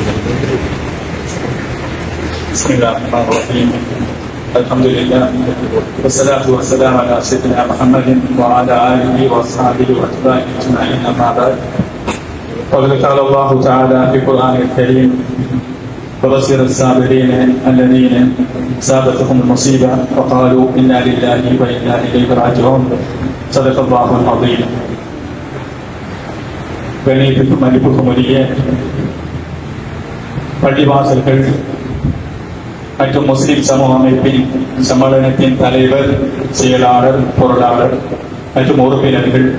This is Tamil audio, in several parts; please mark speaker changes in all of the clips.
Speaker 1: بسم الله الرحمن الرحيم الحمد لله والصلاة والسلام على سيدنا محمد وعلى آله وأصحابه وأتباعه أجمعين أما بعد وقد قال الله تعالى في القرآن الكريم وبشر الصابرين الذين سابتهم المصيبة وقالوا إنا لله وإنا إليه راجعون صدق الله العظيم கணியத்துக்கும் மதிப்புக்கும் உரிய பள்ளிவாசல்கள் மற்றும் முஸ்லிம் சமூக அமைப்பின் சம்மேளனத்தின் தலைவர் செயலாளர் பொருளாளர் மற்றும் உறுப்பினர்கள்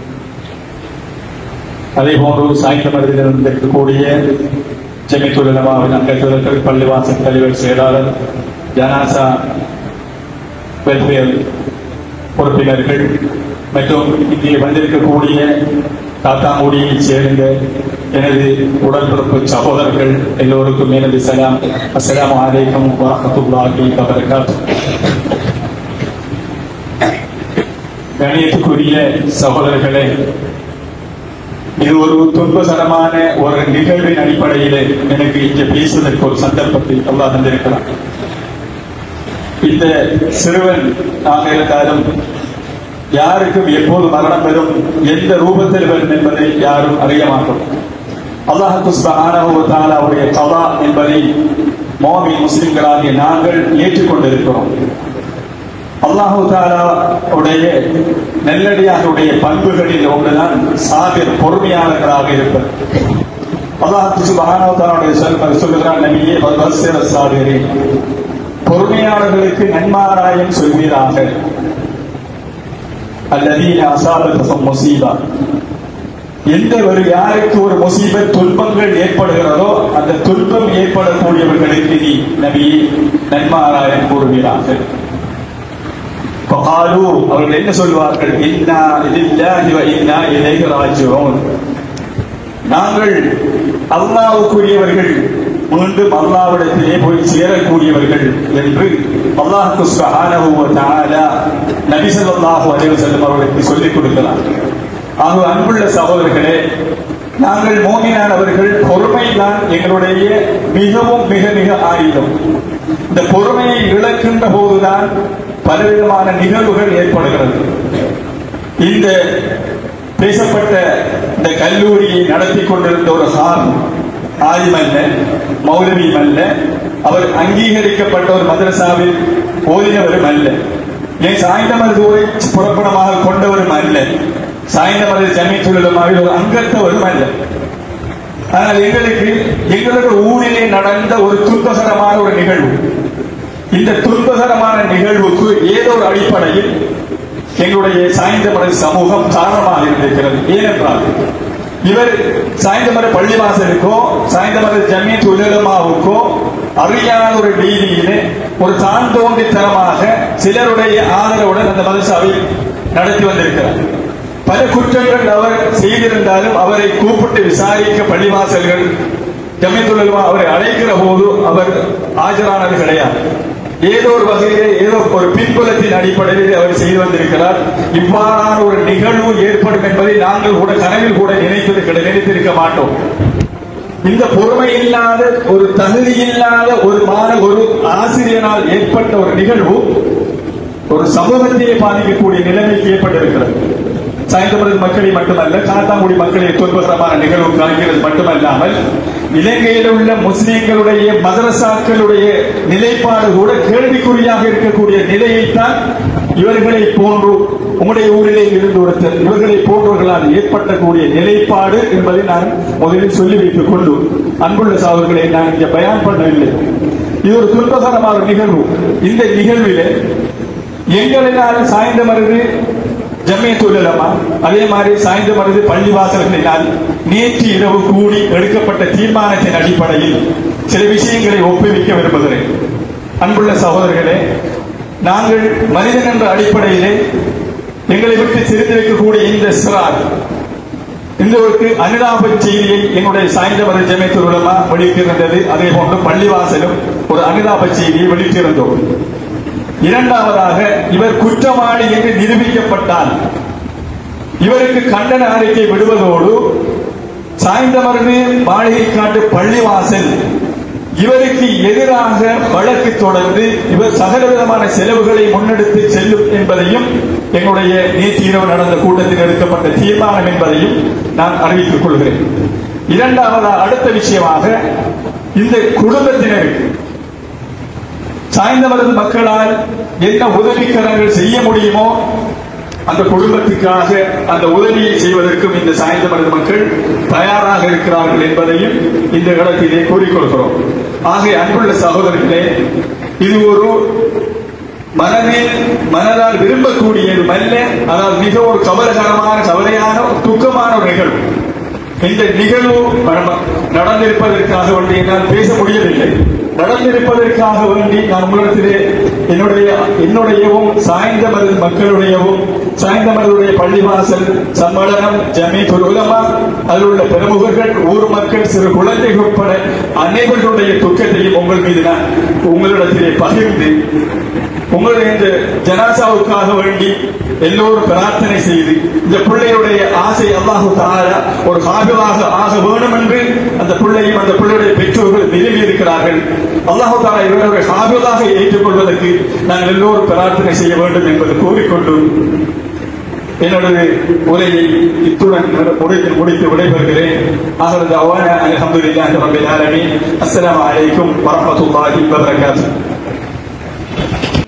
Speaker 1: அதே போன்று சாய்ந்தமரத்தில் இருந்திருக்கக்கூடிய ஜெமித்துலமாவின் அங்கத்துவர்கள் பள்ளிவாசல் தலைவர் செயலாளர் ஜனாசா வெல்ஃபேர் உறுப்பினர்கள் மற்றும் இங்கே வந்திருக்கக்கூடிய காத்தாங்குடியைச் சேர்ந்த எனது உடன்பிறப்பு சகோதரர்கள் எல்லோருக்கும் எனது சலாம் அஸ்ஸலாமு அலைக்கும் வரஹ்மத்துல்லாஹி வபரகாத்துஹு கணியத்துக்குரிய சகோதரர்களே இது ஒரு துன்பகரமான ஒரு நிகழ்வின் அடிப்படையில் எனக்கு இங்கே பேசுவதற்கு ஒரு சந்தர்ப்பத்தை அல்லாஹ் தந்திருக்கிறார் இந்த சிறுவன் ஆக இருந்தாலும் யாருக்கும் எப்போது மரணம் வரும் எந்த ரூபத்தில் வரும் என்பதை யாரும் அறிய மாட்டோம் அல்லாஹு சுபஹானஹு அவருடைய கலா என்பதை மோமி முஸ்லிம்களாகிய நாங்கள் ஏற்றுக்கொண்டிருக்கிறோம் அல்லாஹு தாலாவுடைய நெல்லடியாருடைய பண்புகளில் ஒன்றுதான் சாபிர் பொறுமையாளர்களாக இருப்பது அல்லாஹு சுபஹானஹு தாலாவுடைய சொல் சொல்லுகிறான் நபியே வல்வசிர சாபிரே பொறுமையாளர்களுக்கு நன்மாராயம் சொல்வீராக அல்லதீன அசாபத்தும் முசீபா எந்த ஒரு யாருக்கு ஒரு முசீபத் துன்பங்கள் ஏற்படுகிறதோ அந்த துன்பம் ஏற்படக்கூடியவர்களுக்கு நீ நபி நன்மாராயம் கூறுவீராக فقالوا அவர்கள் என்ன சொல்வார்கள் இன்னா லில்லாஹி வ இன்னா இலைஹி ராஜிஊன் நாங்கள் அல்லாஹ்வுக்குரியவர்கள் மீண்டும் அல்லாஹ்விடத்திலே போய் சேரக்கூடியவர்கள் என்று அல்லாஹ் சுப்ஹானஹு வ தஆலா நபி ஸல்லல்லாஹு அலைஹி வஸல்லம் அவர்களுக்கு சொல்லிக் கொடுக்கிறார் ஆக அன்புள்ள சகோதரர்களே நாங்கள் மோமினானவர்கள் பொறுமை தான் எங்களுடைய மிகவும் மிக மிக ஆயுதம் இந்த பொறுமையை இழக்கின்ற போதுதான் பலவிதமான நிகழ்வுகள் ஏற்படுகிறது இந்த பேசப்பட்ட இந்த கல்லூரியை நடத்தி கொண்டிருந்த ஒரு ஹார் ஆலிமல்ல மௌலவியும் அல்ல அவர் அங்கீகரிக்கப்பட்ட ஒரு மதரசாவில் ஓதினவரும் அல்ல ஏன் சாய்ந்தமருதுவை புறப்படமாக கொண்டவரும் அல்ல சாய்ந்தமருது ஜமீத்துலமாவில் ஒரு அங்கத்தவரும் அல்ல ஆனால் எங்களுக்கு எங்களுடைய ஊரிலே நடந்த ஒரு துன்பகரமான ஒரு நிகழ்வு இந்த துன்பகரமான நிகழ்வுக்கு ஏதோ ஒரு அடிப்படையில் எங்களுடைய சாய்ந்தமர சமூகம் காரணமாக இருந்திருக்கிறது ஏனென்றால் இவர் சாய்ந்தமர பள்ளிவாசலுக்கோ சாய்ந்தமர ஜமீத் உலகமாவுக்கோ அறியாத ஒரு வீதியிலே ஒரு தான் தோன்றித்தனமாக சிலருடைய ஆதரவுடன் அந்த மதசாவை நடத்தி வந்திருக்கிறார் பல குற்றங்கள் அவர் செய்திருந்தாலும் அவரை கூப்பிட்டு விசாரிக்க பள்ளிவாசல்கள் ஜமீத்துலமா அவரை அழைக்கிற போது அவர் ஆஜரானது கிடையாது ஏதோ ஒரு வகையிலே ஏதோ ஒரு பின்புலத்தின் அடிப்படையில் அவர் செய்து வந்திருக்கிறார் இவ்வாறான ஒரு நிகழ்வு ஏற்படும் என்பதை நாங்கள் கூட கனவில் கூட நினைத்தது கிடை- நினைத்திருக்க மாட்டோம் இந்த பொறுமை இல்லாத ஒரு தகுதி இல்லாத ஒரு மாணவ ஒரு ஆசிரியரால் ஏற்பட்ட ஒரு நிகழ்வு ஒரு சமூகத்தையே பாதிக்கக்கூடிய நிலைமைக்கு ஏற்பட்டிருக்கிறது சாய்ந்தமரது மக்களை மட்டுமல்ல காத்தாங்குடி மக்களை துன்பகரமான நிகழ்வு காண்கிறது மட்டுமல்லாமல் இலங்கையில் உள்ள முஸ்லிம்களுடைய மதரசாக்களுடைய நிலைப்பாடு கூட கேள்விக்குறியாக இருக்கக்கூடிய நிலையைத்தான் இவர்களை போன்று உங்களுடைய ஊரிலே இருந்து ஒருத்தர் இவர்களை போன்றவர்களால் ஏற்பட்டக்கூடிய நிலைப்பாடு என்பதை நான் முதலில் சொல்லி வைத்துக் கொண்டு அன்புள்ள சாவர்களை நான் இங்கே பயான் பண்ணவில்லை இது ஒரு துன்பகரமான நிகழ்வு இந்த நிகழ்விலே எங்களினால் சாய்ந்த மருது ஜம்மியத்துலமா அதே மாதிரி சாய்ந்த மருது பள்ளிவாசல்களினால் நேற்று இரவு கூடி எடுக்கப்பட்ட தீர்மானத்தின் அடிப்படையில் சில விஷயங்களை ஒப்புவிக்க விரும்புகிறேன் அன்புள்ள சகோதரர்களே நாங்கள் மனிதன் என்ற அடிப்படையிலே எங்களை விட்டு சிரித்திருக்கக்கூடிய இந்த சிறார் இந்த ஒரு அனுதாப செய்தியை எங்களுடைய சாய்ந்தவர ஜமேத்தூர் உலமா வெளியிட்டிருந்தது அதே போன்று பள்ளிவாசலும் ஒரு அனுதாப செய்தியை வெளியிட்டிருந்தோம் இரண்டாவதாக இவர் குற்றவாளி என்று நிரூபிக்கப்பட்டால் இவருக்கு கண்டன அறிக்கை விடுவதோடு சாய்ந்தமர்ந்து மாளிகைக்காட்டு பள்ளிவாசல் இவருக்கு எதிராக வழக்கு தொடர்ந்து இவர் சகல விதமான செலவுகளை முன்னெடுத்து செல்லும் என்பதையும் எங்களுடைய நேற்று இரவு நடந்த கூட்டத்தில் எடுக்கப்பட்ட தீர்மானம் என்பதையும் நான் அறிவித்துக் கொள்கிறேன் இரண்டாவது அடுத்த விஷயமாக இந்த குடும்பத்தினருக்கு சாய்ந்தமரது மக்களால் என்ன உதவிக்கரங்கள் செய்ய முடியுமோ அந்த குடும்பத்துக்காக அந்த உதவியை செய்வதற்கும் இந்த சாய்ந்தமரது மக்கள் தயாராக இருக்கிறார்கள் என்பதையும் இந்த இடத்திலே கூறிக்கொள்கிறோம் ஆக அன்புள்ள சகோதரர்களே இது ஒரு மனமே மனதால் விரும்பக்கூடியது அல்ல அதாவது மிக ஒரு கவலைகரமான கவலையான ஒரு துக்கமான ஒரு நிகழ்வு இந்த நிகழ்வு நம்ம நடந்திருப்பதற்காக வேண்டி என்னால் பேச முடியவில்லை நடந்திருப்பதற்காக வேண்டி நான் உங்களிடத்திலே என்னுடைய என்னுடையவும் சாய்ந்த மருது மக்களுடையவும் சாய்ந்த மருதுடைய பள்ளிவாசல் சம்மேளனம் ஜமீ உலமா அதில் உள்ள பிரமுகர்கள் ஊர் மக்கள் சிறு குழந்தைகள் உட்பட அனைவர்களுடைய துக்கத்தையும் உங்கள் மீது நான் உங்களிடத்திலே பகிர்ந்து உங்களுடைய இந்த ஜனாசாவுக்காக வேண்டி எல்லோரும் பிரார்த்தனை செய்து இந்த பிள்ளையுடைய ஆசை அல்லாஹு தாரா ஒரு காபிலாக ஆக வேணும் என்று அந்த பிள்ளையும் அந்த பிள்ளையுடைய பெற்றோர்கள் விரும்பி இருக்கிறார்கள் அல்லாஹு தாரா இவர்களுடைய காபிலாக ஏற்றுக்கொள்வதற்கு நாங்கள் எல்லோரும் பிரார்த்தனை செய்ய வேண்டும் என்பது கூறிக்கொண்டு என்னுடைய உரையை இத்துடன் முடித்து முடித்து விடைபெறுகிறேன் ஆகிறது அவான அல்ஹம்துலில்லாஹி ரப்பில் ஆலமீன் அஸ்ஸலாமு அலைக்கும் வரஹ்மத்துல்லாஹி வபரகாத்துஹு